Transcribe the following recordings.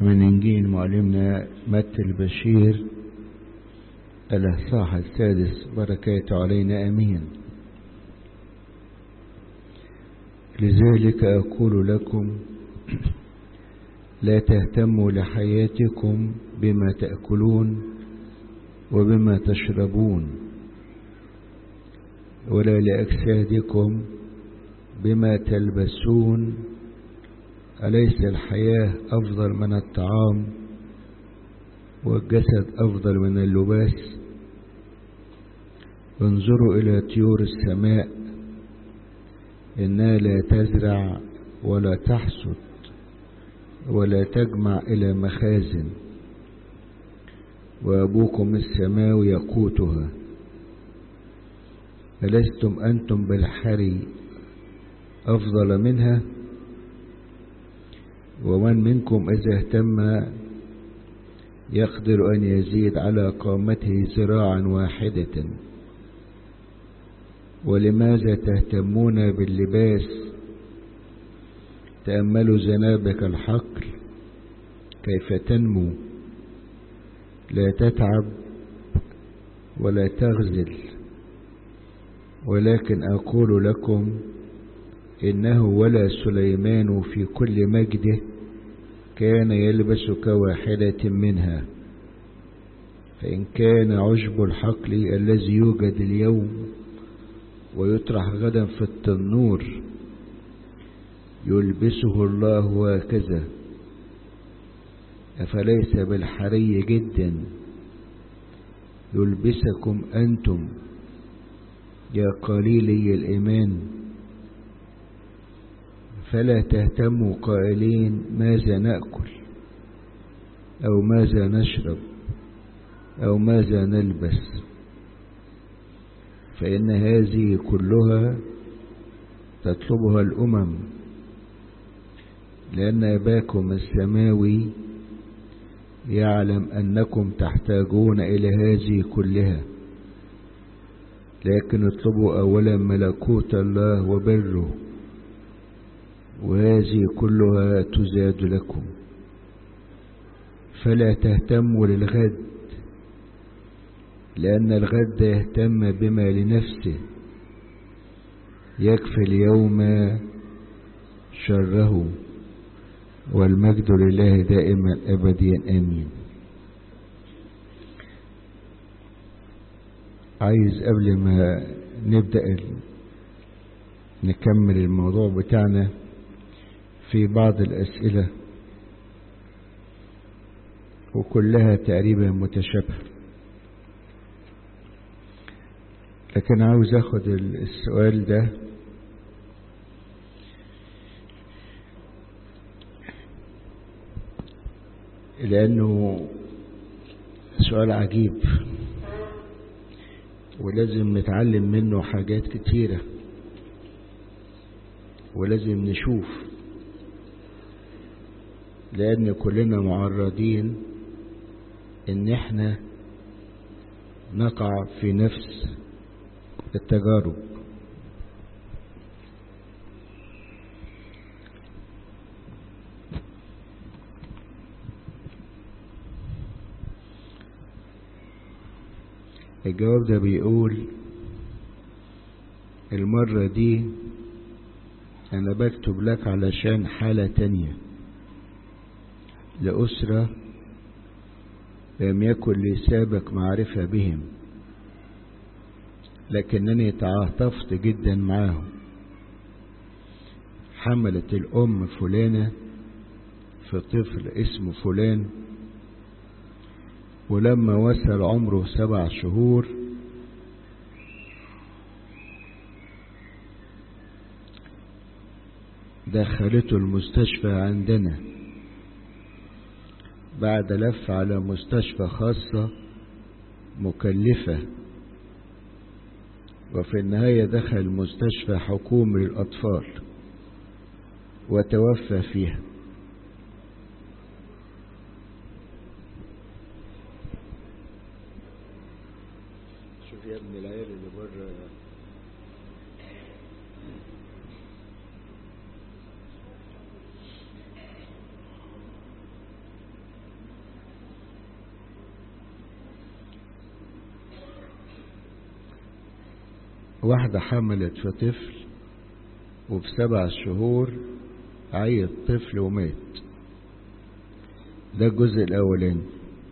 من إنجيل معلمنا متى البشير الإصحاح السادس بركاته علينا أمين لذلك أقول لكم لا تهتموا لحياتكم بما تأكلون وبما تشربون ولا لأجسادكم بما تلبسون أليس الحياة أفضل من الطعام والجسد أفضل من اللباس انظروا إلى طيور السماء إنها لا تزرع ولا تحصد ولا تجمع إلى مخازن وأبوكم السماوي يقوتها ألستم أنتم بالحري أفضل منها ومن منكم إذا اهتم يقدر أن يزيد على قامته ذراعا واحدة ولماذا تهتمون باللباس تأملوا زنابك الحقل كيف تنمو لا تتعب ولا تغزل ولكن أقول لكم إنه ولا سليمان في كل مجده كان يلبس كواحدة منها فإن كان عشب الحقل الذي يوجد اليوم ويطرح غدا في التنور يلبسه الله هكذا أفليس بالحري جدا يلبسكم أنتم يا قليلي الإيمان فلا تهتموا قائلين ماذا نأكل أو ماذا نشرب أو ماذا نلبس فإن هذه كلها تطلبها الأمم لأن أباكم السماوي يعلم أنكم تحتاجون إلى هذه كلها لكن اطلبوا أولا ملكوت الله وبره وهذه كلها تزاد لكم فلا تهتموا للغد لأن الغد يهتم بما لنفسه يكفي اليوم شره والمجد لله دائما أبديا آمين عايز قبل ما نبدأ نكمل الموضوع بتاعنا في بعض الأسئلة وكلها تقريبا متشابهة لكن عاوز اخد السؤال ده لأنه سؤال عجيب ولازم نتعلم منه حاجات كتيرة ولازم نشوف لأن كلنا معرضين إن إحنا نقع في نفس التجارب الجواب ده بيقول المرة دي أنا بكتب لك علشان حالة تانية لأسرة لم يكن لي سابق معرفة بهم لكنني تعاطفت جدا معاهم حملت الأم فلانة في طفل اسمه فلان ولما وصل عمره سبع شهور دخلته المستشفى عندنا بعد لف على مستشفى خاصة مكلفة وفي النهاية دخل مستشفى حكومي للأطفال وتوفى فيها شوف يا ابن العيال اللي بره واحدة حملت في طفل وفي سبع شهور عيط طفل ومات ده الجزء الأولاني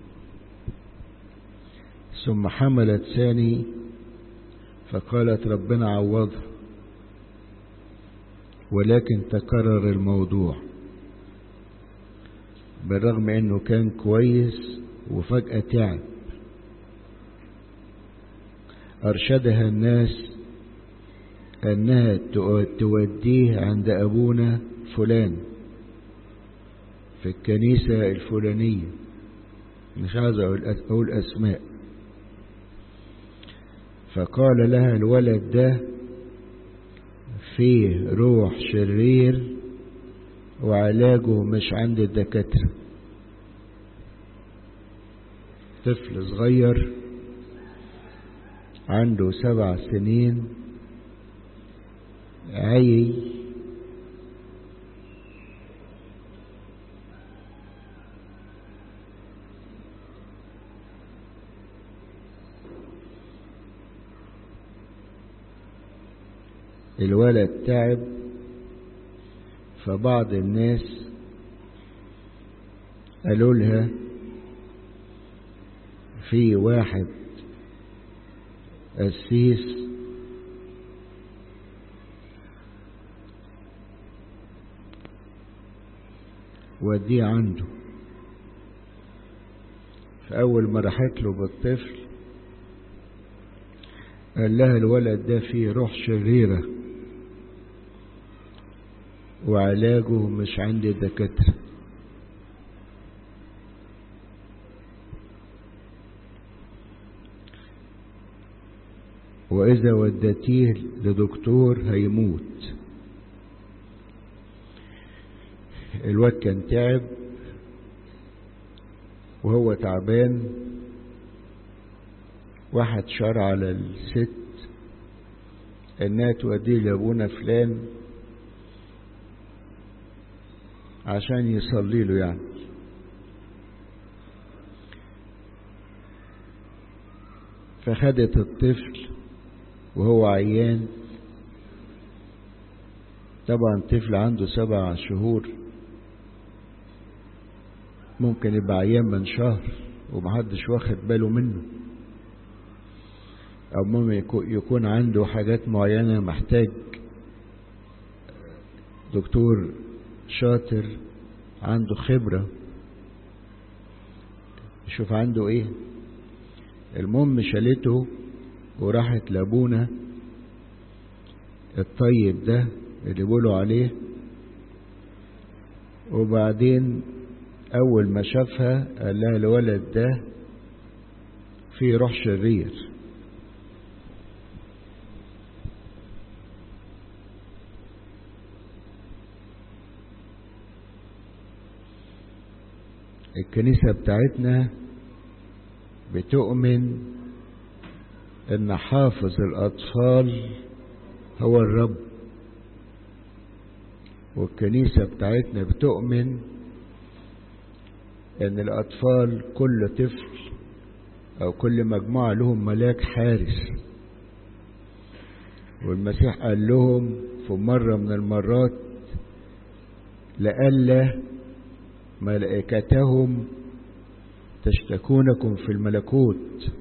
ثم حملت ثاني فقالت ربنا عوضها ولكن تكرر الموضوع بالرغم انه كان كويس وفجأة تعب أرشدها الناس أنها توديه عند أبونا فلان في الكنيسة الفلانية مش عايز أقول أسماء فقال لها الولد ده فيه روح شرير وعلاجه مش عند الدكاترة طفل صغير عنده سبع سنين عي الولد تعب فبعض الناس قالوا لها في واحد قسيس وديه عنده فأول ما راحت له بالطفل قال لها الولد ده فيه روح شريرة وعلاجه مش عند الدكاترة وإذا ودتيه لدكتور هيموت الواد كان تعب وهو تعبان واحد شار على الست انها توديه لابونا فلان عشان يصلي له يعني فخدت الطفل وهو عيان طبعا طفل عنده سبع شهور ممكن يبقى عيان من شهر ومحدش واخد باله منه او ممكن يكون عنده حاجات معينة محتاج دكتور شاطر عنده خبرة يشوف عنده ايه المهم شالته وراحت لابونا الطيب ده اللي بيقولوا عليه وبعدين اول ما شافها قال لها الولد ده فيه روح شرير الكنيسة بتاعتنا بتؤمن ان حافظ الاطفال هو الرب والكنيسة بتاعتنا بتؤمن ان الاطفال كل طفل او كل مجموعة لهم ملاك حارس والمسيح قال لهم في مرة من المرات لألا ملائكتهم تشتكونكم في الملكوت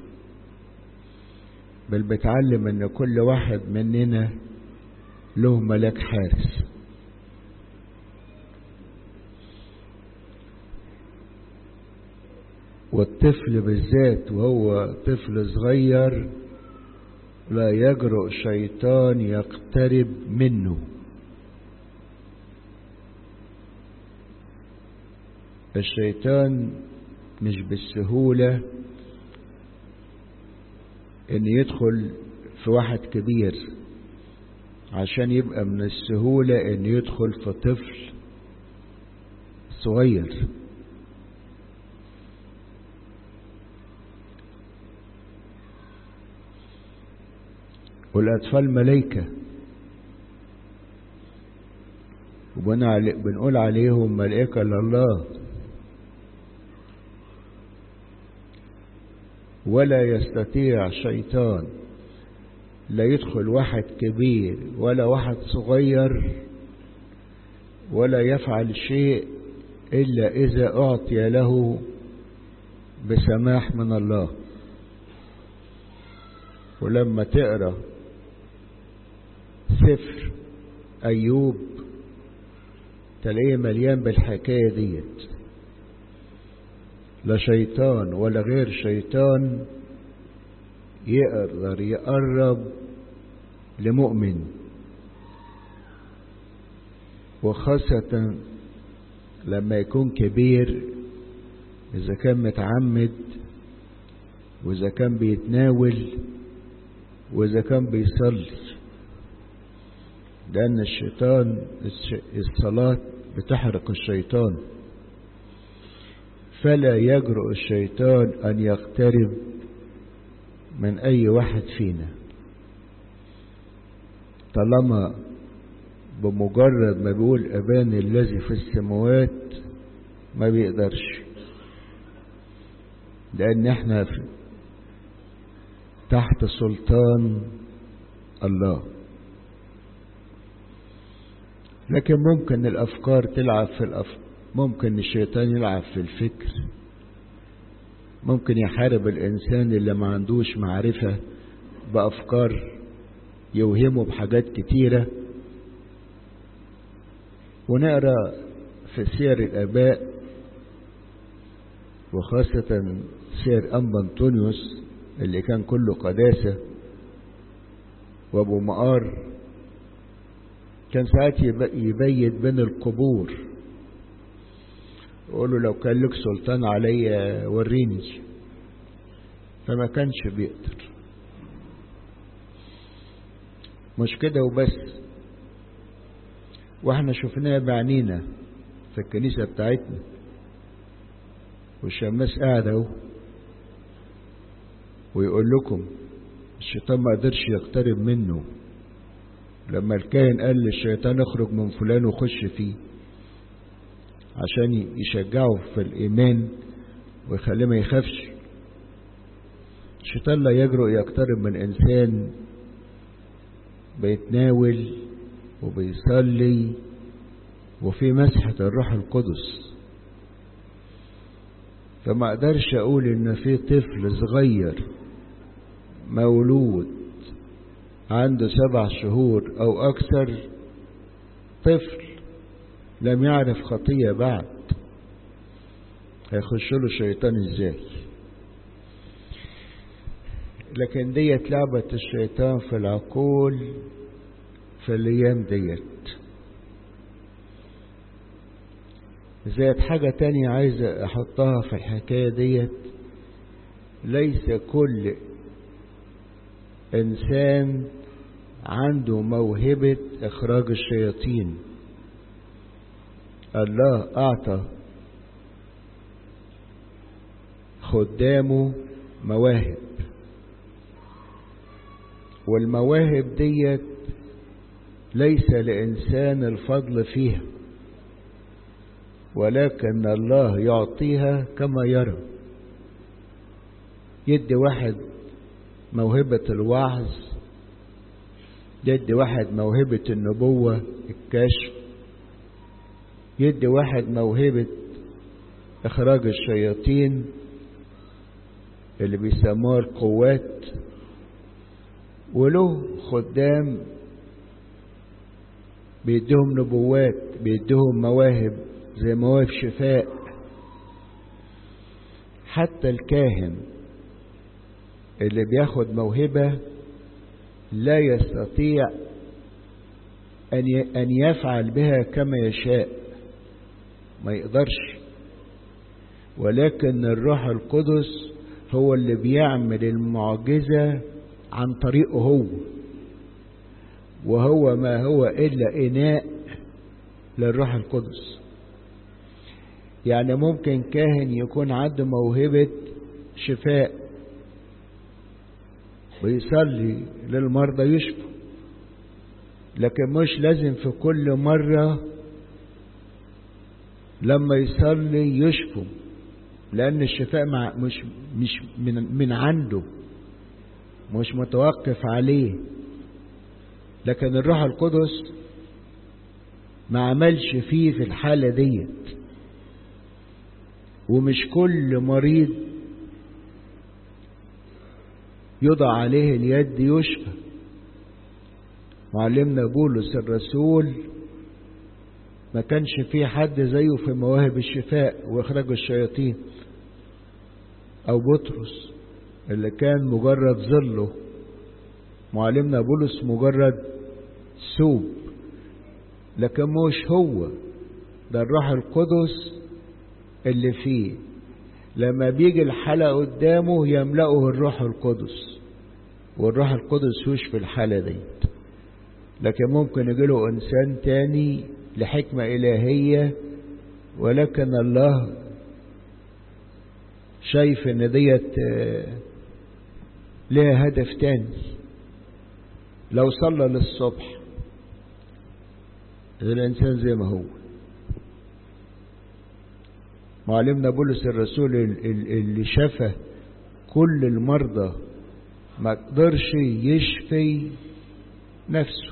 بل بتعلم ان كل واحد مننا له ملاك حارس والطفل بالذات وهو طفل صغير لا يجرؤ شيطان يقترب منه الشيطان مش بالسهولة ان يدخل في واحد كبير عشان يبقى من السهولة ان يدخل في طفل صغير والأطفال ملايكة وبنقول عليهم ملائكة لله ولا يستطيع شيطان لا يدخل واحد كبير ولا واحد صغير ولا يفعل شيء إلا إذا أعطي له بسماح من الله ولما تقرأ سفر أيوب تلاقيه مليان بالحكاية ديت لا شيطان ولا غير شيطان يقدر يقرب لمؤمن وخاصة لما يكون كبير إذا كان متعمد وإذا كان بيتناول وإذا كان بيصلي لأن الشيطان الصلاة بتحرق الشيطان فلا يجرؤ الشيطان أن يقترب من أي واحد فينا طالما بمجرد ما بيقول أبان الذي في السماوات ما بيقدرش لأن احنا في تحت سلطان الله لكن ممكن الأفكار تلعب في الأفكار ممكن الشيطان يلعب في الفكر ممكن يحارب الإنسان اللي ما عندوش معرفة بأفكار يوهمه بحاجات كتيرة ونقرأ في سير الآباء وخاصة سير أنبا أنطونيوس اللي كان كله قداسة وأبو مقار كان ساعات يبيت بين القبور يقول له لو كان لك سلطان عليا وريني فما كانش بيقدر مش كده وبس واحنا شفناها بعنينا في الكنيسة بتاعتنا والشماس قاعد اهو ويقول لكم الشيطان ما قدرش يقترب منه لما الكاهن قال للشيطان اخرج من فلان وخش فيه عشان يشجعه في الإيمان ويخليه ما يخافش الشيطان لا يجرؤ يقترب من إنسان بيتناول وبيصلي وفي مسحة الروح القدس فما اقدرش اقول ان في طفل صغير مولود عنده سبع شهور او اكثر طفل لم يعرف خطية بعد هيخش له الشيطان ازاي لكن ديت لعبة الشيطان في العقول في الايام ديت زائد حاجة تانية عايز احطها في الحكاية ديت ليس كل انسان عنده موهبة اخراج الشياطين الله اعطى خدامه مواهب والمواهب ديت ليس لإنسان الفضل فيها ولكن الله يعطيها كما يرى يدي واحد موهبة الوعظ يدي واحد موهبة النبوة الكشف يدي واحد موهبة إخراج الشياطين اللي بيسموها القوات وله خدام بيديهم نبوات بيديهم مواهب زي مواهب شفاء حتى الكاهن اللي بياخد موهبة لا يستطيع أن يفعل بها كما يشاء ما يقدرش ولكن الروح القدس هو اللي بيعمل المعجزة عن طريقه هو وهو ما هو إلا إناء للروح القدس يعني ممكن كاهن يكون عنده موهبة شفاء ويصلي للمرضى يشفوا لكن مش لازم في كل مرة لما يصلي يشفوا لأن الشفاء مع مش مش من من عنده مش متوقف عليه لكن الروح القدس ما عملش فيه في الحالة ديت ومش كل مريض يضع عليه اليد يشفى معلمنا بولس الرسول ما كانش في حد زيه في مواهب الشفاء واخراج الشياطين او بطرس اللي كان مجرد ظله معلمنا بولس مجرد ثوب لكن مش هو ده الروح القدس اللي فيه لما بيجي الحالة قدامه يملأه الروح القدس والروح القدس يشفي الحالة ديت لكن ممكن يجيله إنسان تاني لحكمة إلهية ولكن الله شايف إن ديت لها هدف تاني لو صلى للصبح الإنسان زي ما هو معلمنا بولس الرسول اللي شفى كل المرضى ما قدرش يشفي نفسه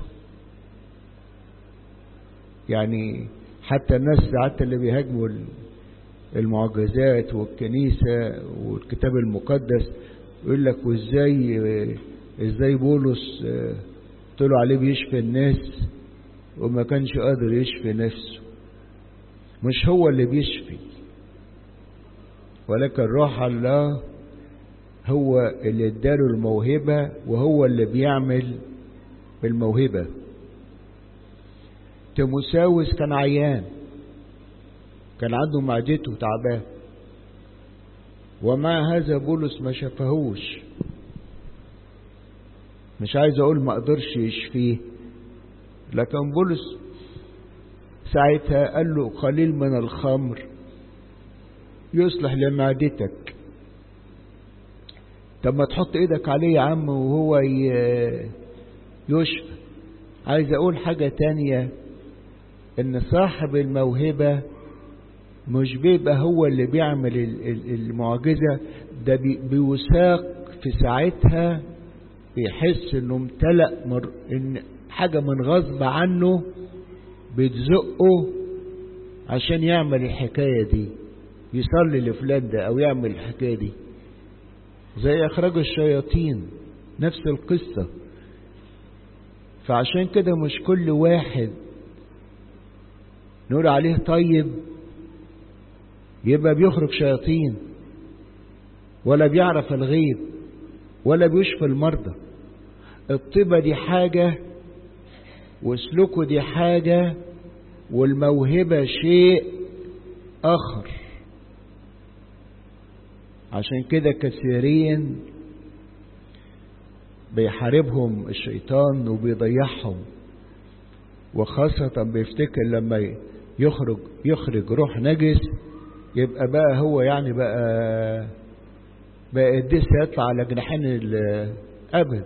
يعني حتى الناس ساعات اللي بيهاجموا المعجزات والكنيسة والكتاب المقدس يقول لك وازاي ازاي بولس طلعوا عليه بيشفي الناس وما كانش قادر يشفي نفسه مش هو اللي بيشفي ولكن روح الله هو اللي اداله الموهبة وهو اللي بيعمل بالموهبة تيموساوس كان عيان كان عنده معدته تعبان ومع هذا بولس ما شفهوش مش عايز اقول ما قدرش يشفيه لكن بولس ساعتها قال له قليل من الخمر يصلح لمعدتك طب ما تحط ايدك عليه يا عم وهو يشفى عايز اقول حاجة تانية ان صاحب الموهبة مش بيبقى هو اللي بيعمل المعجزة ده بيوثاق في ساعتها بيحس انه امتلأ مر ان حاجة من غصب عنه بتزقه عشان يعمل الحكاية دي يصلي لفلان ده او يعمل الحكاية دي زي اخراج الشياطين نفس القصة فعشان كده مش كل واحد نقول عليه طيب يبقى بيخرج شياطين ولا بيعرف الغيب ولا بيشفي المرضى الطيبة دي حاجة وسلوكه دي حاجة والموهبة شيء آخر عشان كده كثيرين بيحاربهم الشيطان وبيضيعهم وخاصة بيفتكر لما يخرج يخرج روح نجس يبقى بقى هو يعني بقى بقى قديس يطلع على جناحين الأبد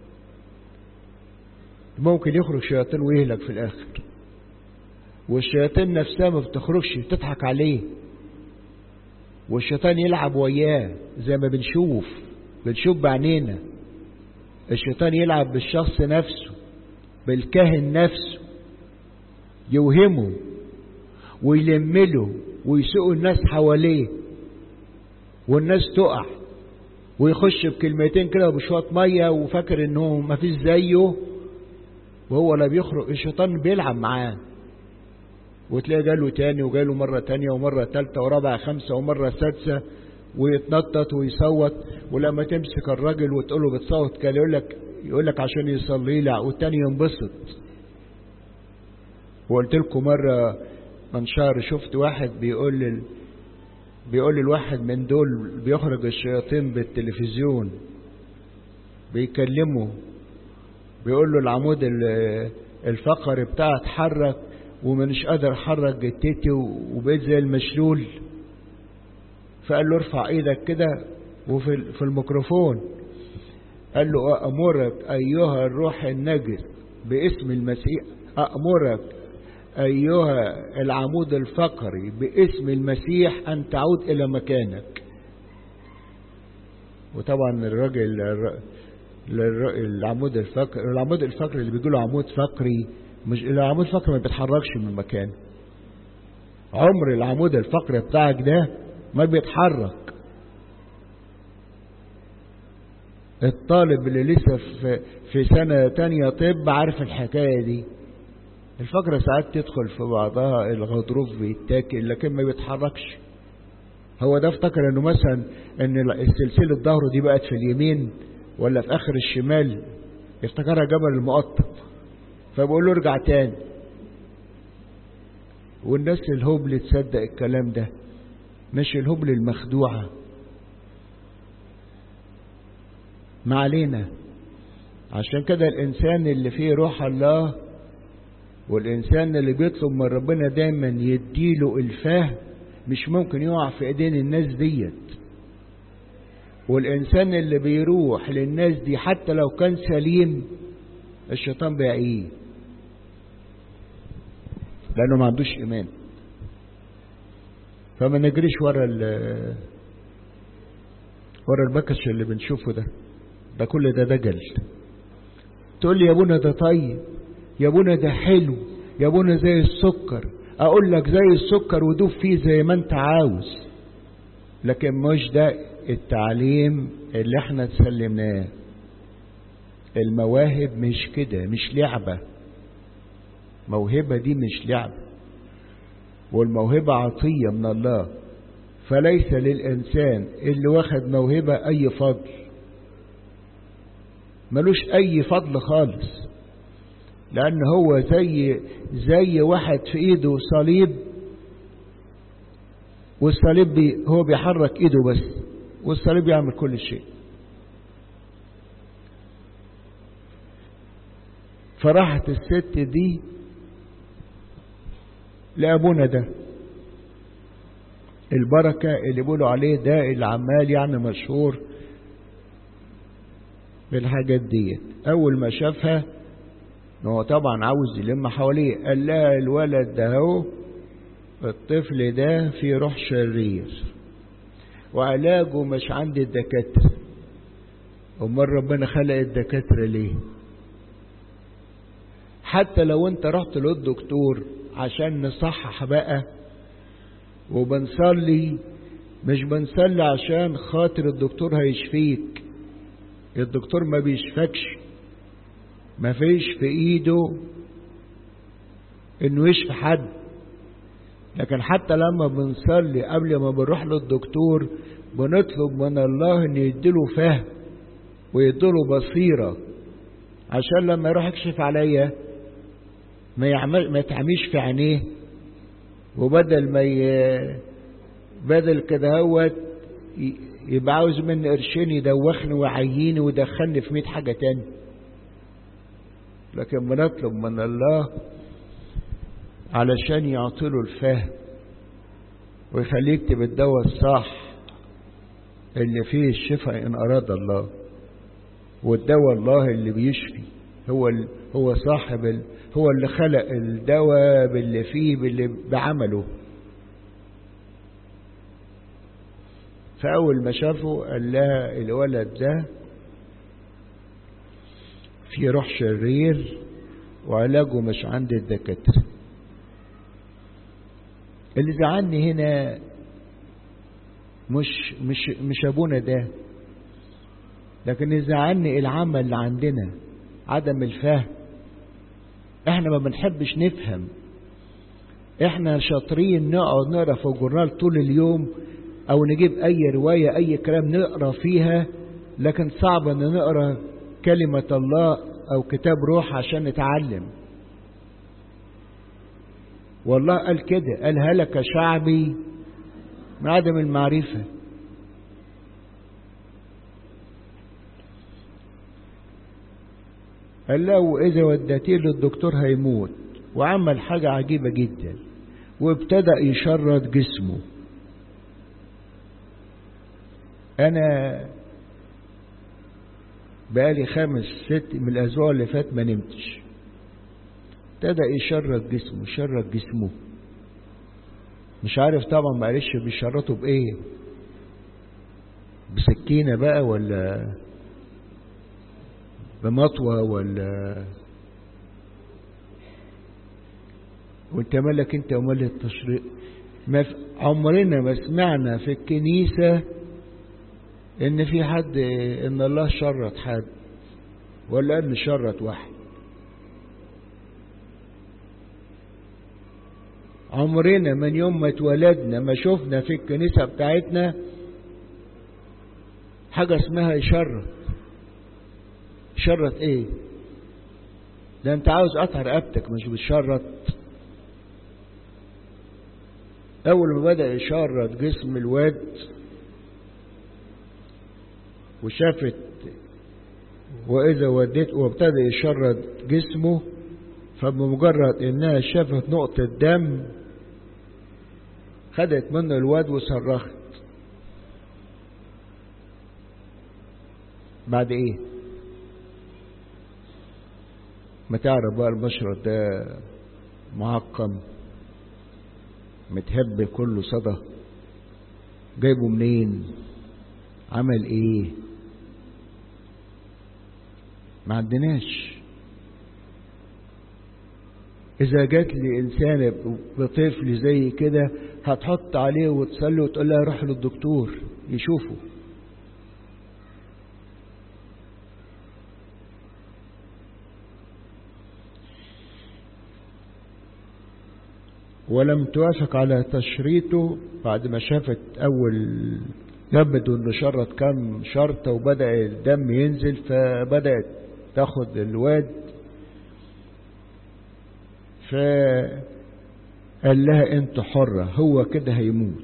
ممكن يخرج شياطين ويهلك في الآخر والشياطين نفسها ما بتخرجش تضحك عليه والشيطان يلعب وياه زي ما بنشوف بنشوف بعينينا الشيطان يلعب بالشخص نفسه بالكاهن نفسه يوهمه ويلمله ويسوق الناس حواليه والناس تقع ويخش بكلمتين كده بشوية مية وفاكر انه ما فيش زيه وهو لا بيخرج الشيطان بيلعب معاه وتلاقيه جاله تاني وجاله مرة تانية ومرة تالتة ورابعة خمسة ومرة سادسة ويتنطط ويصوت ولما تمسك الراجل وتقول له بتصوت كده يقول لك يقول لك عشان يصلي لي والتاني ينبسط وقلت لكم مرة من شهر شفت واحد بيقول لل بيقول للواحد من دول بيخرج الشياطين بالتلفزيون بيكلمه بيقول له العمود الفقري بتاعه اتحرك ومش قادر احرك جتتي وبقيت زي المشلول فقال له ارفع ايدك كده وفي في الميكروفون قال له أأمرك أيها الروح النجس باسم المسيح أأمرك أيها العمود الفقري باسم المسيح أن تعود إلى مكانك وطبعا الراجل العمود الفقري العمود الفقري اللي بيقولوا عمود فقري مش العمود الفقري ما بيتحركش من مكانه عمر العمود الفقري بتاعك ده ما بيتحرك الطالب اللي لسه في, في سنة تانية طب عارف الحكاية دي الفقرة ساعات تدخل في بعضها الغضروف بيتاكل لكن ما بيتحركش هو ده افتكر انه مثلا ان السلسلة ظهره دي بقت في اليمين ولا في اخر الشمال افتكرها جبل المقطم فبقول له ارجع تاني والناس الهبل تصدق الكلام ده مش الهبل المخدوعة ما علينا عشان كده الإنسان اللي فيه روح الله والإنسان اللي بيطلب من ربنا دايما يديله الفهم مش ممكن يقع في ايدين الناس ديت والإنسان اللي بيروح للناس دي حتى لو كان سليم الشيطان بيعيه لأنه ما عندوش إيمان فما نجريش ورا ال ورا البكش اللي بنشوفه ده ده كل ده دجل تقول لي يا ابونا ده طيب يا ابونا ده حلو يا ابونا زي السكر اقول لك زي السكر ودوب فيه زي ما انت عاوز لكن مش ده التعليم اللي احنا تسلمناه المواهب مش كده مش لعبة موهبة دي مش لعبة والموهبة عطية من الله فليس للإنسان اللي واخد موهبة أي فضل ملوش أي فضل خالص لأن هو زي زي واحد في إيده صليب والصليب بي هو بيحرك إيده بس والصليب يعمل كل شيء فراحت الست دي لأبونا ده البركة اللي بيقولوا عليه ده اللي عمال يعني مشهور بالحاجات ديت أول ما شافها هو طبعا عاوز يلم حواليه قال لها الولد ده هو الطفل ده في روح شرير وعلاجه مش عند الدكاترة أمال ربنا خلق الدكاترة ليه حتى لو انت رحت للدكتور عشان نصحح بقى وبنصلي مش بنصلي عشان خاطر الدكتور هيشفيك الدكتور ما بيشفكش ما فيش في ايده انه يشفي حد لكن حتى لما بنصلي قبل ما بنروح للدكتور بنطلب من الله ان يديله فهم ويديله بصيرة عشان لما يروح يكشف عليا ما يعمل ما يتعميش في عينيه وبدل ما ي... بدل كده هوت يبقى عاوز مني قرشين يدوخني ويعييني ويدخلني في مية حاجة تاني لكن بنطلب من الله علشان يعطيله الفهم ويخليه يكتب الدواء الصح اللي فيه الشفاء ان اراد الله والدواء الله اللي بيشفي هو ال... هو صاحب ال... هو اللي خلق الدواء باللي فيه باللي بعمله فأول ما شافه قال لها الولد ده في روح شرير وعلاجه مش عند الدكاترة اللي زعلني هنا مش مش مش ابونا ده لكن اللي زعلني العمل اللي عندنا عدم الفهم احنا ما بنحبش نفهم احنا شاطرين نقعد نقرا في الجورنال طول اليوم او نجيب اي رواية اي كلام نقرا فيها لكن صعب ان نقرا كلمة الله او كتاب روح عشان نتعلم والله قال كده قال هلك شعبي من عدم المعرفة قال له إذا وديتيه للدكتور هيموت وعمل حاجة عجيبة جدا وابتدأ يشرد جسمه أنا بقالي خمس ست من الأسبوع اللي فات ما نمتش ابتدأ يشرد جسمه يشرد جسمه مش عارف طبعا معلش بيشرطوا بإيه بسكينة بقى ولا بمطوة ولا وانت مالك انت ومال التشريق ما في عمرنا ما سمعنا في الكنيسة ان في حد ان الله شرط حد ولا ان شرط واحد عمرنا من يوم ما اتولدنا ما شفنا في الكنيسة بتاعتنا حاجة اسمها يشرط شرط ايه ده انت عاوز قطع رقبتك مش بتشرط اول ما بدأ يشرط جسم الواد وشافت واذا وديت وابتدى يشرط جسمه فبمجرد انها شافت نقطة دم خدت منه الواد وصرخت بعد ايه ما تعرف بقى المشرط ده معقم متهب كله صدى جايبه منين عمل ايه ما عندناش اذا جات لي انسانه بطفل زي كده هتحط عليه وتصلي وتقول لها روح للدكتور يشوفه ولم توافق على تشريطه بعد ما شافت اول يبدو انه شرط كم شرطة وبدأ الدم ينزل فبدأت تاخد الواد فقال لها انت حرة هو كده هيموت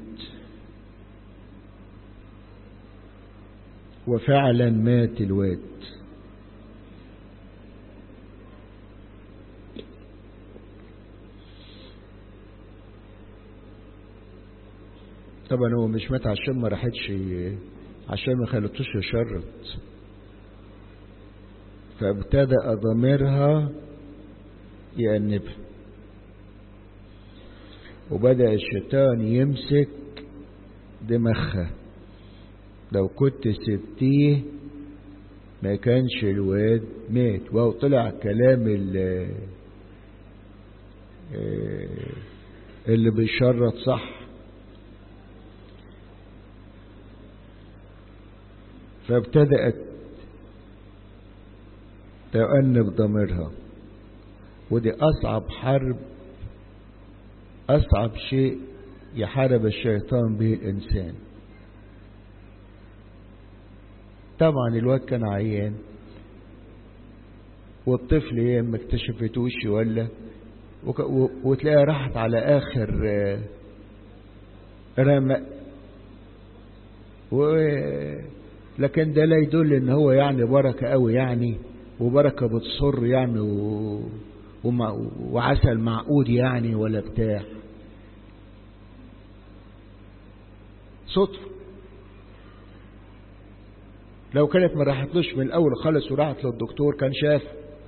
وفعلا مات الواد طبعا هو مش مات عشان ما راحتش عشان ما خلتوش يشرط فابتدأ ضميرها يأنبها وبدأ الشيطان يمسك دماغها لو كنت سبتيه ما كانش الواد مات وهو طلع كلام اللي, اللي بيشرط صح فابتدأت تأنب ضميرها ودي أصعب حرب أصعب شيء يحارب الشيطان به الإنسان طبعا الواد كان عيان والطفل هي ما اكتشفتوش ولا وتلاقيها راحت على آخر رمق و لكن ده لا يدل ان هو يعني بركة قوي يعني وبركة بتصر يعني و... ومع... وعسل معقود يعني ولا بتاع صدفة لو كانت ما راحتلوش من الاول خالص وراحت للدكتور كان شاف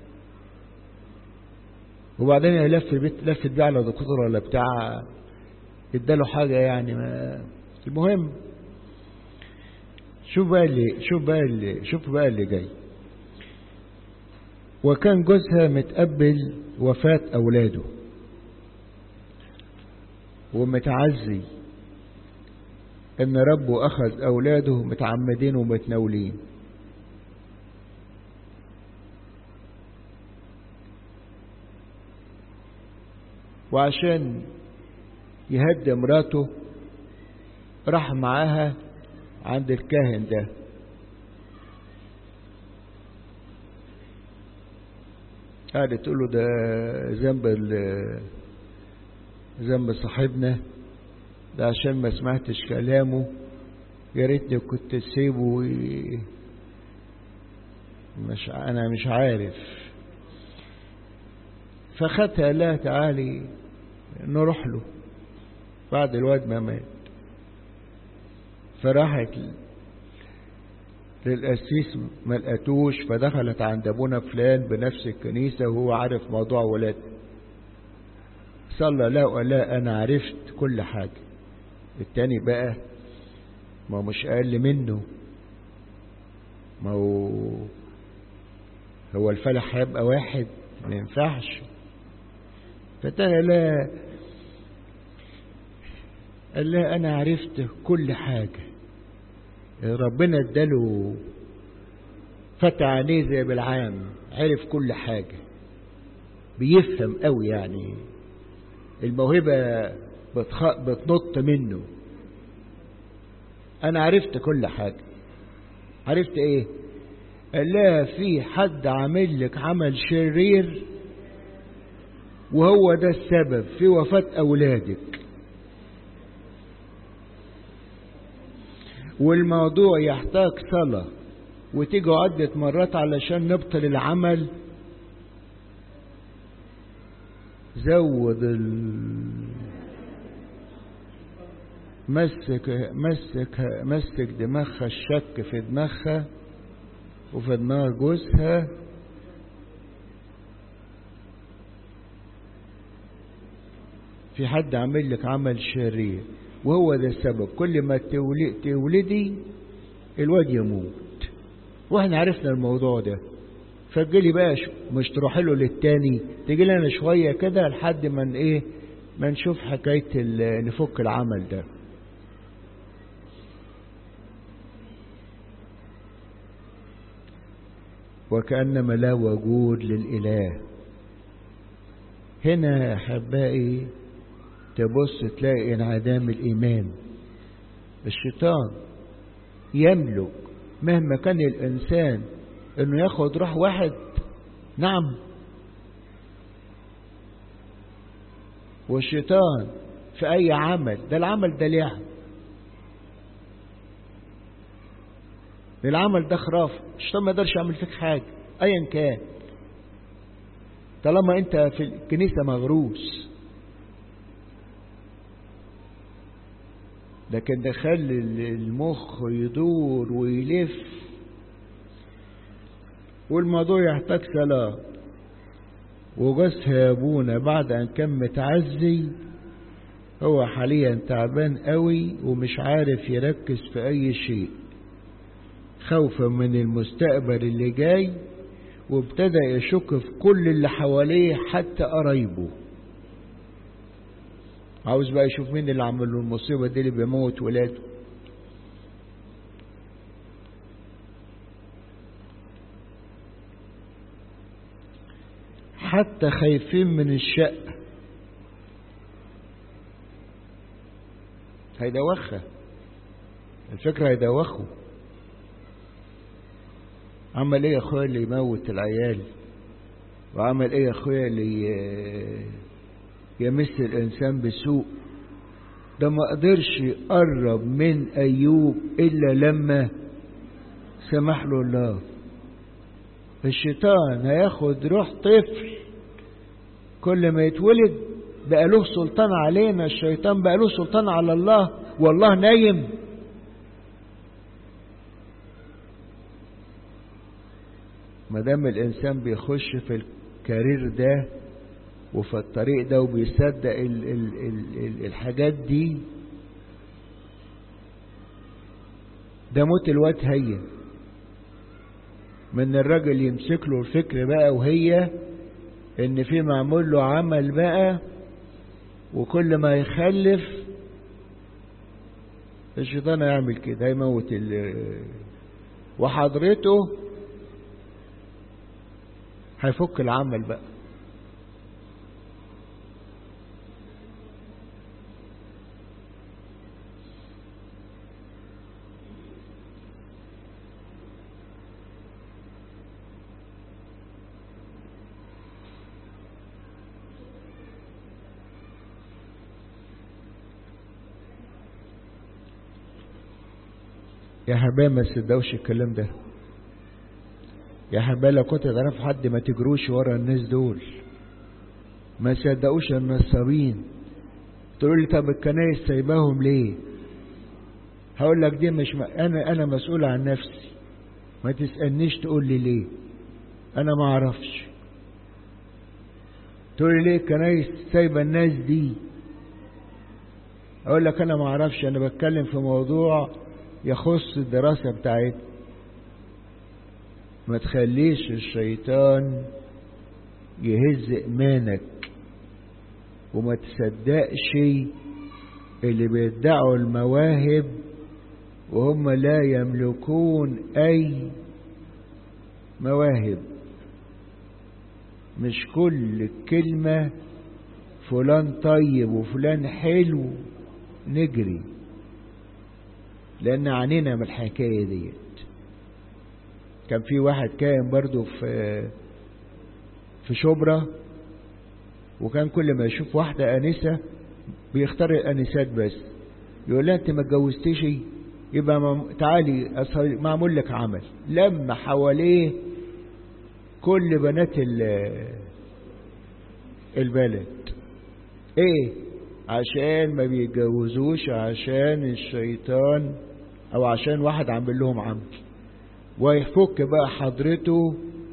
وبعدين يلف بيت لفت بيه على دكتور ولا بتاع اداله حاجة يعني ما المهم شوف بقى اللي شوف بقى اللي شوف بقى اللي جاي وكان جوزها متقبل وفاة أولاده ومتعزي إن ربه أخذ أولاده متعمدين ومتناولين وعشان يهدي مراته راح معاها عند الكاهن ده قاعد تقول له ده ذنب ذنب صاحبنا ده عشان ما سمعتش كلامه يا ريتني كنت تسيبه مش انا مش عارف فخدها لا تعالي نروح له بعد الواد ما مات فراحت للقسيس ما لقتوش فدخلت عند ابونا فلان بنفس الكنيسة وهو عارف موضوع ولاد صلى لا ولا انا عرفت كل حاجة التاني بقى ما مش اقل منه ما هو هو الفلح هيبقى واحد ما ينفعش فتانا لا قال لا انا عرفت كل حاجة ربنا اداله فتح عليه زي بالعام عرف كل حاجة بيفهم قوي يعني الموهبة بتخ... بتنط منه انا عرفت كل حاجة عرفت ايه قال لا في حد عامل لك عمل شرير وهو ده السبب في وفاة أولادك والموضوع يحتاج صلاة وتيجي عدة مرات علشان نبطل العمل زود ال... مسك مسك مسك دماغها الشك في دماغها وفي دماغ جوزها في حد عامل لك عمل شرير وهو ده السبب كل ما تولدي الواد يموت واحنا عرفنا الموضوع ده فجلي بقى مش تروح له للتاني تجي لنا شوية كده لحد ما ايه ما نشوف حكاية نفك العمل ده وكأنما لا وجود للإله هنا يا أحبائي تبص تلاقي انعدام الإيمان الشيطان يملك مهما كان الإنسان إنه ياخد روح واحد نعم والشيطان في أي عمل ده العمل ده لعب العمل ده خراف الشيطان ما يقدرش يعمل فيك حاجة أيا كان طالما أنت في الكنيسة مغروس لكن ده خلي المخ يدور ويلف والموضوع يحتاج صلاة وجوزها يا ابونا بعد ان كان متعزي هو حاليا تعبان قوي ومش عارف يركز في اي شيء خوفا من المستقبل اللي جاي وابتدى يشك في كل اللي حواليه حتى قرايبه عاوز بقى يشوف مين اللي عمل له المصيبة دي اللي بيموت ولاده حتى خايفين من الشق هيدوخها الفكرة هيدوخه عمل ايه يا اخويا اللي يموت العيال وعمل ايه يا اخويا اللي يمس الإنسان بسوء ده ما قدرش يقرب من أيوب إلا لما سمح له الله الشيطان هياخد روح طفل كل ما يتولد بقى له سلطان علينا الشيطان بقى له سلطان على الله والله نايم ما دام الانسان بيخش في الكارير ده وفي الطريق ده وبيصدق ال ال ال ال الحاجات دي ده موت الواد هي من الراجل يمسك له الفكر بقى وهي ان في معمول له عمل بقى وكل ما يخلف الشيطان هيعمل كده هيموت ال وحضرته هيفك العمل بقى يا حبايبي ما تصدقوش الكلام ده يا حبايبي لو كنت تعرف حد ما تجروش ورا الناس دول ما تصدقوش النصابين تقول لي طب الكنايس سايباهم ليه هقول لك دي مش م... انا انا مسؤول عن نفسي ما تسالنيش تقول لي ليه انا ما اعرفش تقول لي ليه الكنايس سايبه الناس دي اقول لك انا ما اعرفش انا بتكلم في موضوع يخص الدراسة بتاعتنا ما تخليش الشيطان يهز إيمانك وما تصدقش اللي بيدعوا المواهب وهم لا يملكون أي مواهب مش كل كلمة فلان طيب وفلان حلو نجري لأن عنينا من الحكاية ديت كان في واحد كان برضو في في شبرا وكان كل ما يشوف واحدة أنسة بيختار الأنسات بس يقول لها أنت ما اتجوزتيش يبقى مم... تعالي معمول لك عمل لما حواليه كل بنات البلد ايه عشان ما بيتجوزوش عشان الشيطان او عشان واحد عامل لهم عمل ويفك بقى حضرته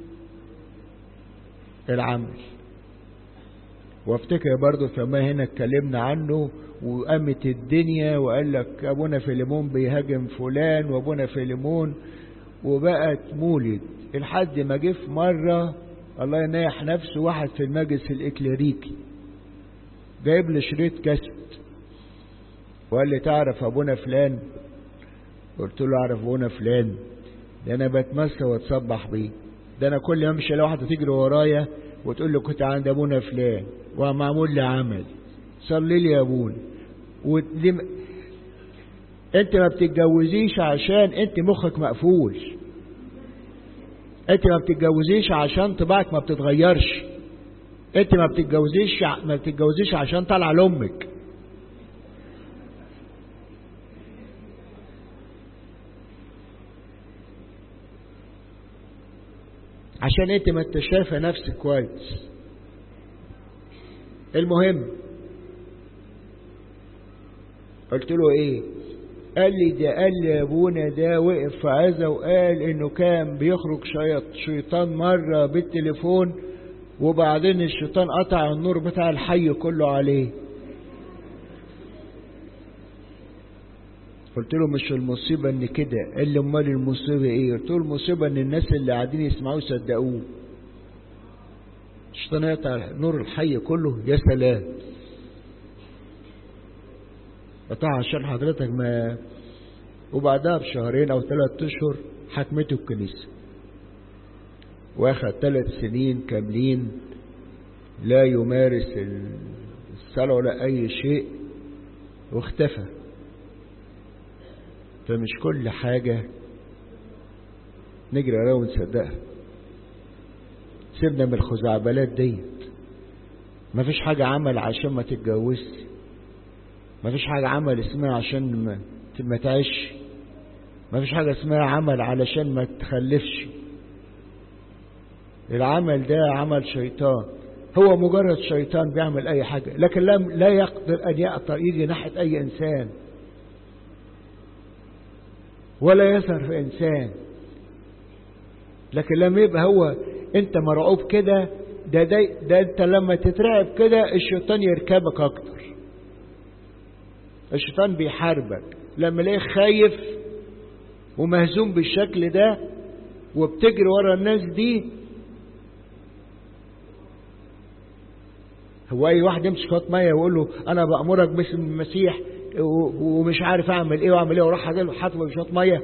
العمل وافتكر برضو فما هنا اتكلمنا عنه وقامت الدنيا وقال لك ابونا فيليمون بيهاجم فلان وابونا فيليمون وبقت مولد لحد ما جه في مره الله يناح نفسه واحد في المجلس الاكليريكي جايب لي شريط كاسيت وقال لي تعرف ابونا فلان قلت له اعرف ابونا فلان ده انا بتمسى واتصبح بيه ده انا كل ما امشي لو واحده تجري ورايا وتقول له كنت عند ابونا فلان ومعمول لي عمل صلي لي يا ابونا ولم... انت ما بتتجوزيش عشان انت مخك مقفول انت ما بتتجوزيش عشان طباعك ما بتتغيرش انت ما بتتجوزيش ما بتتجوزيش عشان طالعه لامك عشان انت ما انت شايفه نفسك كويس المهم قلت له ايه قال لي ده قال لي ابونا ده وقف في عزا وقال انه كان بيخرج شيط شيطان مره بالتليفون وبعدين الشيطان قطع النور بتاع الحي كله عليه قلت له مش المصيبة ان كده قال لي امال المصيبة ايه قلت له المصيبة ان الناس اللي قاعدين يسمعوه يصدقوه الشيطان يقطع نور الحي كله يا سلام قطع عشان حضرتك ما وبعدها بشهرين او ثلاث اشهر حكمته الكنيسة واخد ثلاث سنين كاملين لا يمارس الصلاة ولا اي شيء واختفى فمش كل حاجة نجري وراها ونصدقها سيبنا من الخزعبلات ديت مفيش حاجة عمل عشان ما تتجوزش مفيش حاجة عمل اسمها عشان ما, ما تعيش مفيش حاجة اسمها عمل علشان ما تخلفش العمل ده عمل شيطان هو مجرد شيطان بيعمل اي حاجة لكن لم لا يقدر ان يقطع يجي ناحية اي انسان ولا يظهر في انسان لكن لما يبقى هو انت مرعوب كده ده, ده ده انت لما تترعب كده الشيطان يركبك اكتر الشيطان بيحاربك لما الاقيك خايف ومهزوم بالشكل ده وبتجري ورا الناس دي هو اي واحد يمسك شويه ميه ويقول له انا بامرك باسم المسيح ومش عارف اعمل ايه واعمل ايه وراح حاطط شويه ميه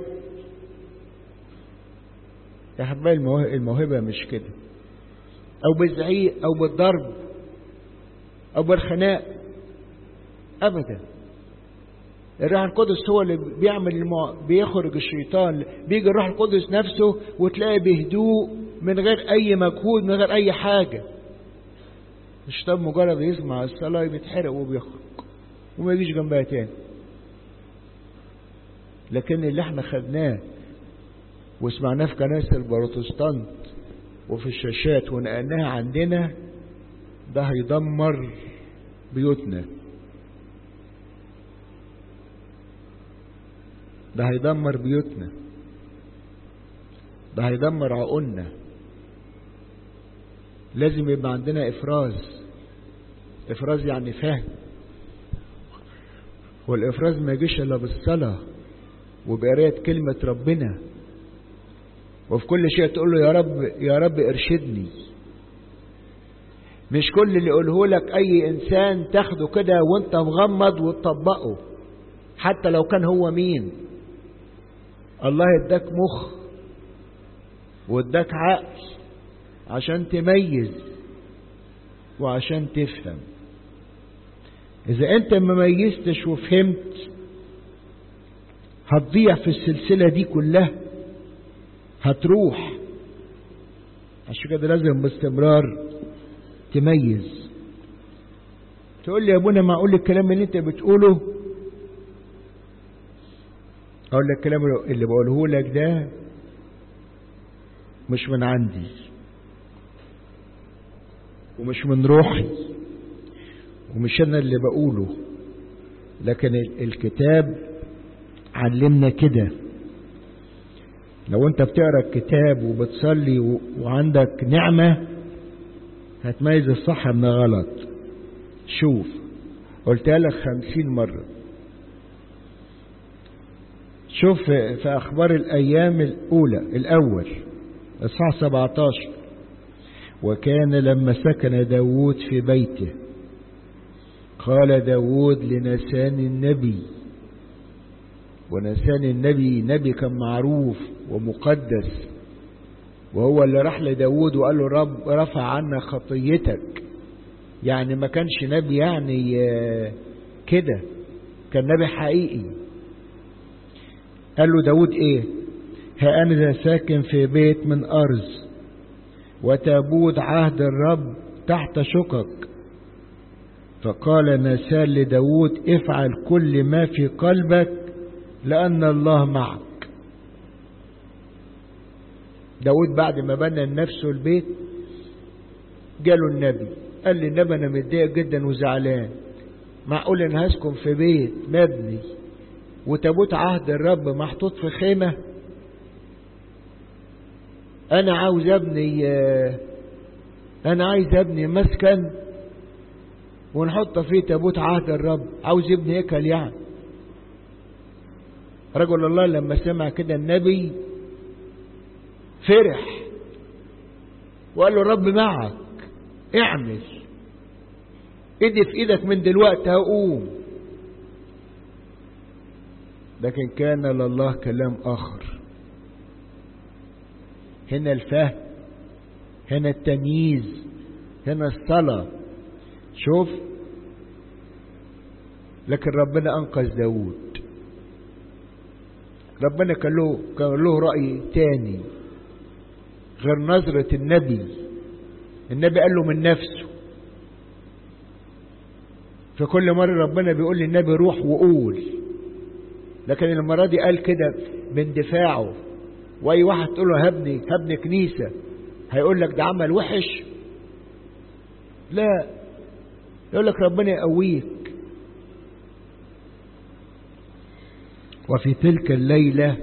يا حبايبي الموهبه مش كده او بالزعيق او بالضرب او بالخناق ابدا الروح القدس هو اللي بيعمل المو... بيخرج الشيطان بيجي الروح القدس نفسه وتلاقي بهدوء من غير اي مجهود من غير اي حاجه الشيطان مجرد يسمع الصلاه بيتحرق وبيخرج وما يجيش جنبها تاني لكن اللي احنا خدناه وسمعناه في كنائس البروتستانت وفي الشاشات ونقلناها عندنا ده هيدمر بيوتنا ده هيدمر بيوتنا ده هيدمر عقولنا لازم يبقى عندنا افراز افراز يعني فهم والافراز ما يجيش الا بالصلاه وبقرايه كلمه ربنا وفي كل شيء تقول له يا رب يا رب ارشدني مش كل اللي يقوله لك اي انسان تاخده كده وانت مغمض وتطبقه حتى لو كان هو مين الله اداك مخ واداك عقل عشان تميز وعشان تفهم اذا انت ما ميزتش وفهمت هتضيع في السلسلة دي كلها هتروح عشان كده لازم باستمرار تميز تقول لي يا ابونا معقول الكلام اللي انت بتقوله اقول لك الكلام اللي بقوله لك ده مش من عندي ومش من روحي ومش انا اللي بقوله لكن الكتاب علمنا كده لو انت بتقرا الكتاب وبتصلي وعندك نعمه هتميز الصح من الغلط شوف قلتها لك خمسين مرة شوف في أخبار الأيام الأولى الأول الصح 17 وكان لما سكن داود في بيته قال داود لنسان النبي ونسان النبي نبي كان معروف ومقدس وهو اللي راح لداود وقال له رب رفع عنا خطيتك يعني ما كانش نبي يعني كده كان نبي حقيقي قال له داود ايه ها انا ذا ساكن في بيت من ارز وتابوت عهد الرب تحت شقق فقال نسال لداود افعل كل ما في قلبك لأن الله معك داود بعد ما بنى لنفسه البيت جاله النبي قال لي النبي انا متضايق جدا وزعلان معقول ان هسكن في بيت مبني وتابوت عهد الرب محطوط في خيمه انا عاوز ابني انا عايز ابني مسكن ونحط فيه تابوت عهد الرب عاوز يبني هيكل يعني رجل الله لما سمع كده النبي فرح وقال له الرب معك اعمل ايدي في ايدك من دلوقتي هقوم لكن كان لله كلام اخر هنا الفهم هنا التمييز هنا الصلاة شوف لكن ربنا انقذ داود ربنا كان له كان له رأي تاني غير نظرة النبي النبي قال له من نفسه فكل مرة ربنا بيقول للنبي روح وقول لكن المرة دي قال كده من دفاعه واي واحد تقول له هبني هبني كنيسة هيقول لك ده عمل وحش لا يقول لك ربنا يقويك وفي تلك الليلة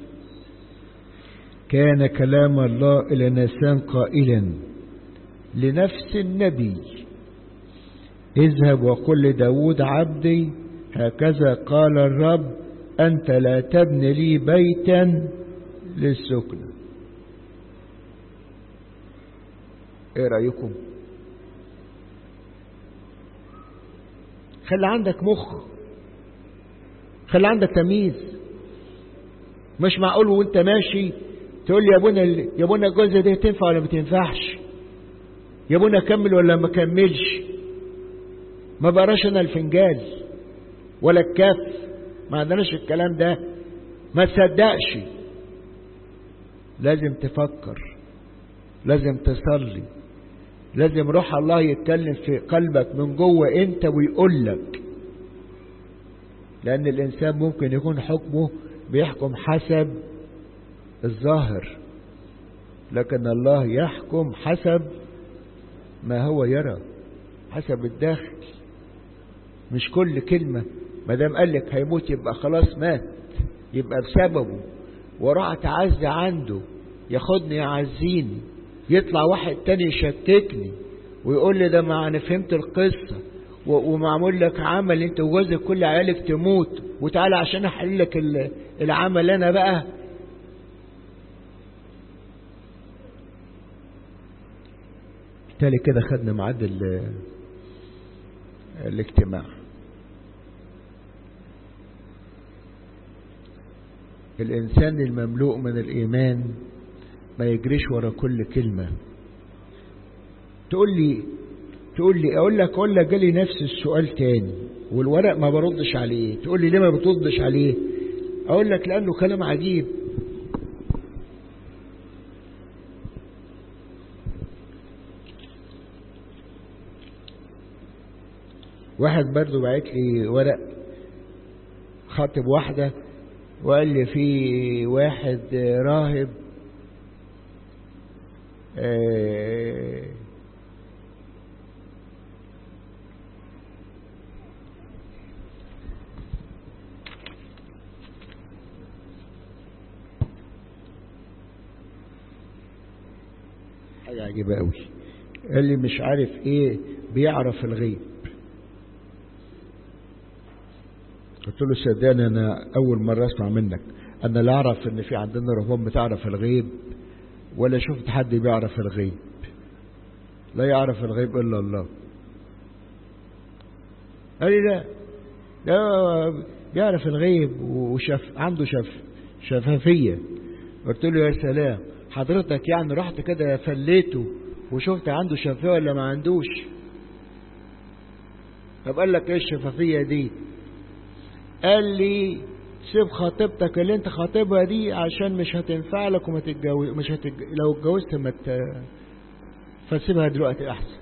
كان كلام الله إلى ناسان قائلا لنفس النبي اذهب وقل لداود عبدي هكذا قال الرب أنت لا تبني لي بيتا للسكن ايه رأيكم خلي عندك مخ خلي عندك تمييز مش معقول وانت ماشي تقول لي يا ابونا يا ابونا الجوزه دي تنفع ولا ما تنفعش يا ابونا اكمل ولا ما اكملش ما بقراش انا الفنجان ولا الكف ما عندناش الكلام ده ما تصدقش لازم تفكر لازم تصلي لازم روح الله يتكلم في قلبك من جوه انت ويقول لك لان الانسان ممكن يكون حكمه بيحكم حسب الظاهر لكن الله يحكم حسب ما هو يرى حسب الداخل مش كل كلمة ما دام قال لك هيموت يبقى خلاص مات يبقى بسببه وراح اتعزى عنده ياخدني يعزيني يطلع واحد تاني يشككني ويقول لي ده ما انا فهمت القصة ومعمول لك عمل انت وجوزك كل عيالك تموت وتعالى عشان احل لك العمل انا بقى بالتالي كده خدنا ميعاد الاجتماع الإنسان المملوء من الإيمان ما يجريش ورا كل كلمة تقول لي تقول لي أقول لك أقول لك جالي نفس السؤال تاني والورق ما بردش عليه تقول لي ليه ما بتردش عليه أقول لك لأنه كلام عجيب واحد برضو بعت لي ورق خاطب واحدة وقال لي في واحد راهب آه حاجة عجيبة قوي قال لي مش عارف ايه بيعرف الغيب قلت له صدقني انا اول مرة اسمع منك انا لا اعرف ان في عندنا رهبان بتعرف الغيب ولا شفت حد بيعرف الغيب لا يعرف الغيب الا الله قال لي لا لا بيعرف الغيب وشف عنده شف شفافية قلت له يا سلام حضرتك يعني رحت كده فليته وشفت عنده شفافية ولا ما عندوش طب قال لك ايه الشفافية دي قال لي سيب خطيبتك اللي انت خاطبها دي عشان مش هتنفع لك وما تتجوز مش هتج... لو اتجوزت ما ت... فسيبها دلوقتي احسن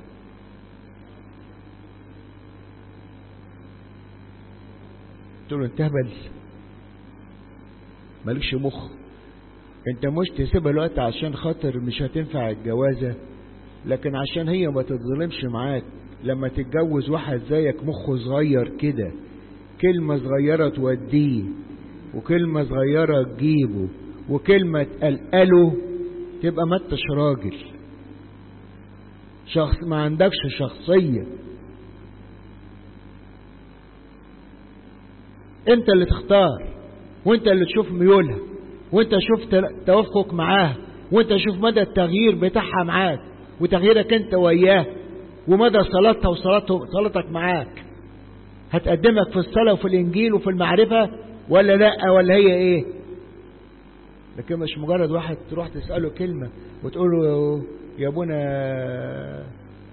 قلت له انت هبل مالكش مخ انت مش تسيبها الوقت عشان خاطر مش هتنفع الجوازة لكن عشان هي ما تتظلمش معاك لما تتجوز واحد زيك مخه صغير كده كلمة صغيرة توديه وكلمة صغيرة تجيبه وكلمة تقلقله تبقى ما انتش راجل شخص ما عندكش شخصية انت اللي تختار وانت اللي تشوف ميولها وانت شوف توافقك معاها وانت شوف مدى التغيير بتاعها معاك وتغييرك انت وياه ومدى صلاتها وصلاته صلاتك معاك هتقدمك في الصلاة وفي الإنجيل وفي المعرفة ولا لا ولا هي إيه لكن مش مجرد واحد تروح تسأله كلمة وتقول له يا ابونا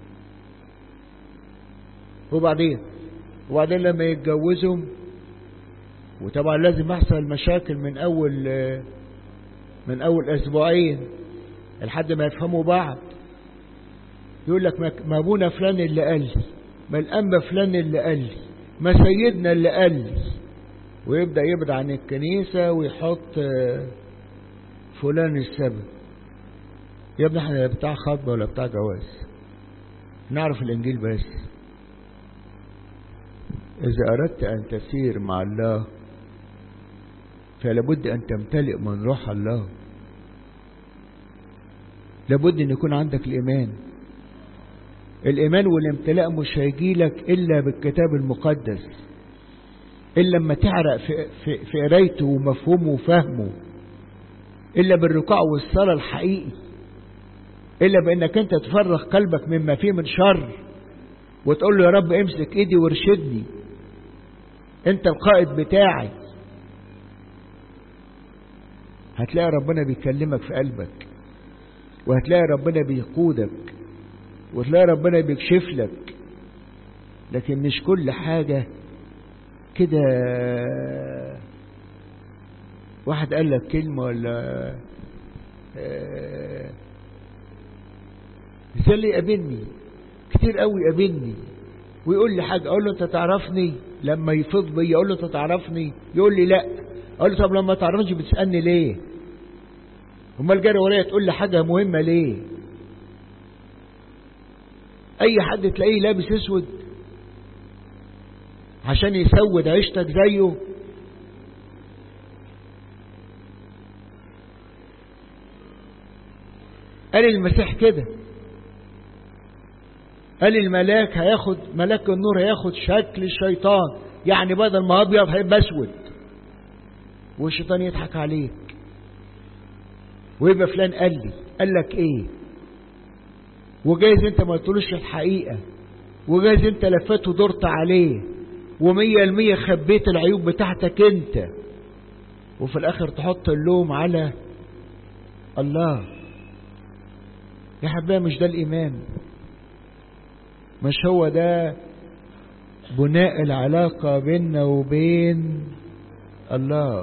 وبعدين وبعدين لما يتجوزهم وطبعا لازم يحصل مشاكل من أول من أول أسبوعين لحد ما يفهموا بعض يقول لك ما ابونا فلان اللي قال لي ما الأنبا فلان اللي قال لي ما سيدنا اللي قال لي ويبدأ يبعد عن الكنيسة ويحط فلان السبب يا ابني احنا بتاع خطبة ولا بتاع جواز نعرف الإنجيل بس إذا أردت أن تسير مع الله فلابد أن تمتلئ من روح الله لابد أن يكون عندك الإيمان الإيمان والامتلاء مش هيجيلك إلا بالكتاب المقدس إلا لما تعرق في, في, في قرايته ومفهومه وفهمه إلا بالركوع والصلاة الحقيقي إلا بأنك أنت تفرغ قلبك مما فيه من شر وتقول له يا رب امسك إيدي وارشدني أنت القائد بتاعي هتلاقي ربنا بيكلمك في قلبك وهتلاقي ربنا بيقودك وتلاقي ربنا بيكشف لك لكن مش كل حاجة كده واحد قال لك كلمة ولا زي اللي يقابلني كتير قوي يقابلني ويقول لي حاجة اقول له انت تعرفني لما يفض بي اقول له انت تعرفني يقول لي لا اقول له طب لما تعرفنيش بتسألني ليه امال جاري ورايا تقول لي حاجة مهمة ليه اي حد تلاقيه لابس اسود عشان يسود عيشتك زيه قال المسيح كده قال الملاك هياخد ملاك النور هياخد شكل الشيطان يعني بدل ما ابيض هيبقى اسود والشيطان يضحك عليك ويبقى فلان قال لي قال لك ايه وجايز انت ما تقولش الحقيقة وجايز انت لفت ودرت عليه ومية المية خبيت العيوب بتاعتك انت وفي الاخر تحط اللوم على الله يا حبايبي مش ده الايمان مش هو ده بناء العلاقة بيننا وبين الله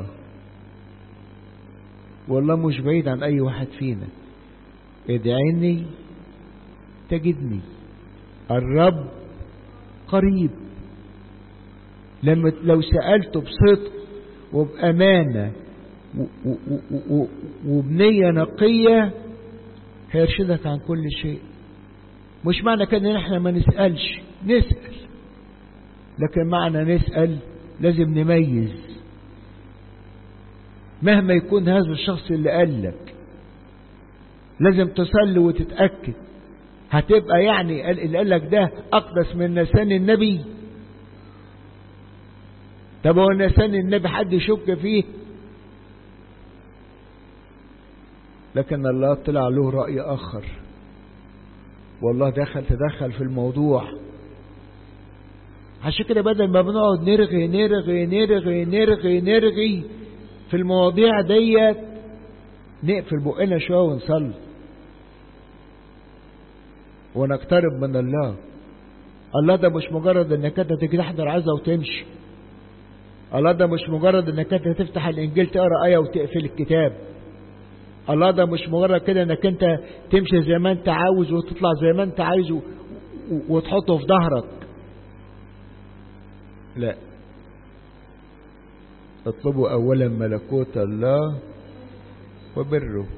والله مش بعيد عن اي واحد فينا ادعيني تجدني الرب قريب لما لو سألته بصدق وبأمانة وبنية نقية هيرشدك عن كل شيء مش معنى كده ان احنا ما نسألش نسأل لكن معنى نسأل لازم نميز مهما يكون هذا الشخص اللي قال لك لازم تصلي وتتأكد هتبقى يعني اللي قال لك ده أقدس من لسان النبي طب هو لسان النبي حد يشك فيه لكن الله طلع له رأي آخر والله دخل تدخل في الموضوع عشان كده بدل ما بنقعد نرغي نرغي نرغي نرغي نرغي في المواضيع ديت نقفل بقنا شويه ونصلي ونقترب من الله الله ده مش مجرد انك انت تيجي تحضر عزا وتمشي الله ده مش مجرد انك انت تفتح الانجيل تقرا ايه وتقفل الكتاب الله ده مش مجرد كده انك انت تمشي زي ما انت عاوز وتطلع زي ما انت عايز وتحطه في ظهرك لا اطلبوا اولا ملكوت الله وبره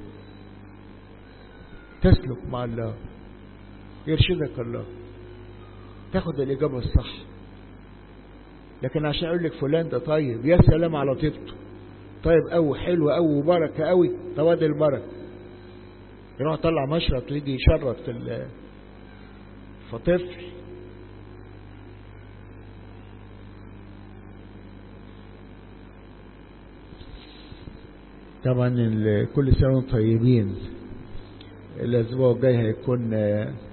تسلك مع الله يرشدك الله تاخد الإجابة الصح لكن عشان أقول لك فلان ده طيب يا سلام على طيبته طيب أوي حلو أوي وبركة أوي تواد البركة يروح طلع مشرط ويجي يشرط في فطفل طبعا كل سنة وانتم طيبين الأسبوع الجاي هيكون